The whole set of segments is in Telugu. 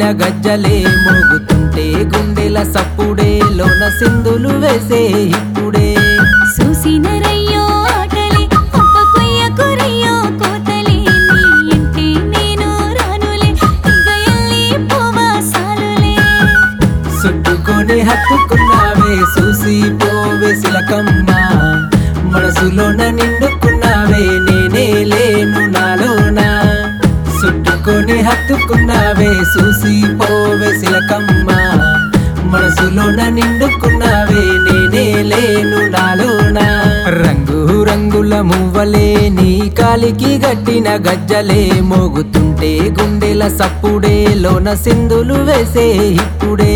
గజ్జలే మోగుతుంటే గుండెల సప్పుడే లోన సింధులు వేసే ఇప్పుడే చూసినరయ్యో ఆటలే అప్ప కొయ్య కొరయ్యో కోతలే నీ ఇంటి నేను రానులే ఇక ఎల్లి పోవా సాలులే చుట్టుకొని హత్తుకున్నావే చూసి పోవే సిలకమ్మ మనసులోన నిండుకున్నావే నేనే లేను నాలోన చుట్టుకొని హత్తుకున్నావే చూసి పోవే సిలకమ్మ మనసులోన నిండుకున్నావే నేనే లేను నాలోన రంగు రంగుల మువ్వలే నీ కాలికి గట్టిన గజ్జలే మోగుతుంటే గుండెల సప్పుడే లోన సింధులు వేసే ఇప్పుడే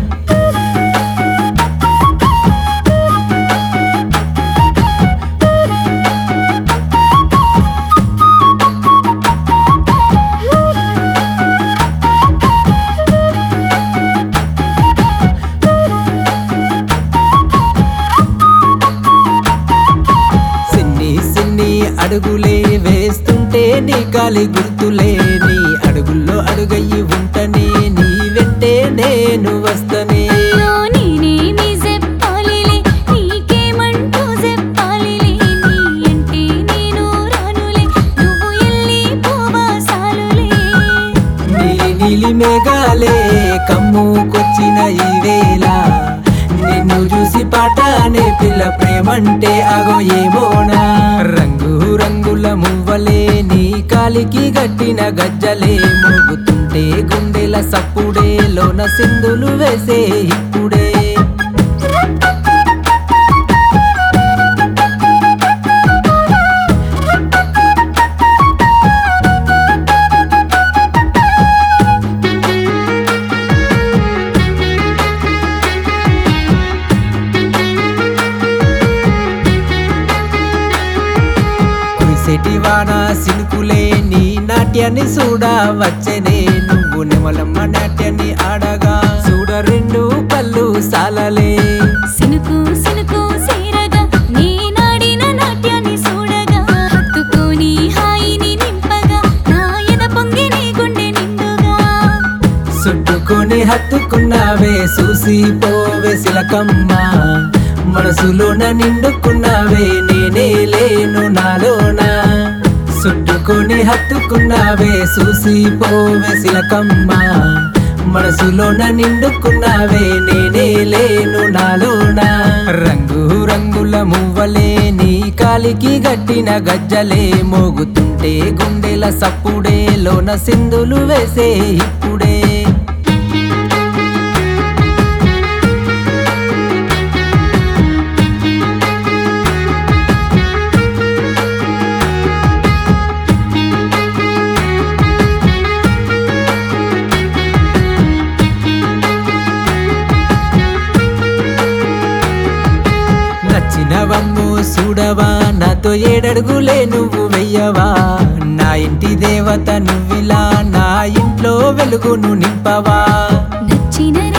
సిన్ని సిన్ని అడుగులే వేస్తుంటే నీ కాలి గుర్తులే నీ అడుగుల్లో అడుగయ్యి ఉంటనే నీ వెంటే నేను వస్తనే అయ్యో నేనేమి చెప్పాలిలే నీకేమంటూ చెప్పాలిలే నీ ఇంటి నేను రానులే నువ్వు ఎల్లి పోవా సాలులే నీలి నీలి మేఘాలే కమ్ముకొచ్చిన ఈ వేళ నిన్ను చూసి పాటానే పిల్ల ప్రేమంటే అగో ఏమోనా రంగు రంగుల మువ్వలే నీ కాలికి గట్టిన గజ్జలే మోగుతుంటే గుండెల సప్పుడే లోన సింధులు వేసే ఇప్పుడే కురిసెటి వాన సినుకులే నీ నాట్యాన్ని చూడా వచ్చనే నువ్వు నెమలమ్మ నాట్యాన్ని ఆడగా చూడ రెండు పళ్ళు సాలలే సినుకు సినుకు సీరగా నీ నాడిన నాట్యాన్ని చూడగా హత్తుకొని హాయిని నింపగా నా ఎద పొంగి నీ గుండె నిండుగా చుట్టుకొని హత్తుకున్నావే చూసి పోవే సిలకమ్మ మనసులోన నిండుకున్నావే నేనే లేను నాలోన చుట్టుకొని హత్తుకున్నావే చూసి పోవే సిలకమ్మ మనసులోన నిండుకున్నావే నేనే లేను నాలోన రంగు రంగుల మువ్వలే నీ కాలికి గట్టిన గజ్జలే మోగుతుంటే గుండెల సప్పుడే లోన సింధులు వేసే ఇప్పుడే నచ్చినవమ్ము చూడవా నాతో ఏడడుగులే నువ్వు వెయ్యవా నా ఇంటి దేవత నువ్విలా నా ఇంట్లో వెలుగును నింపవా నచ్చిన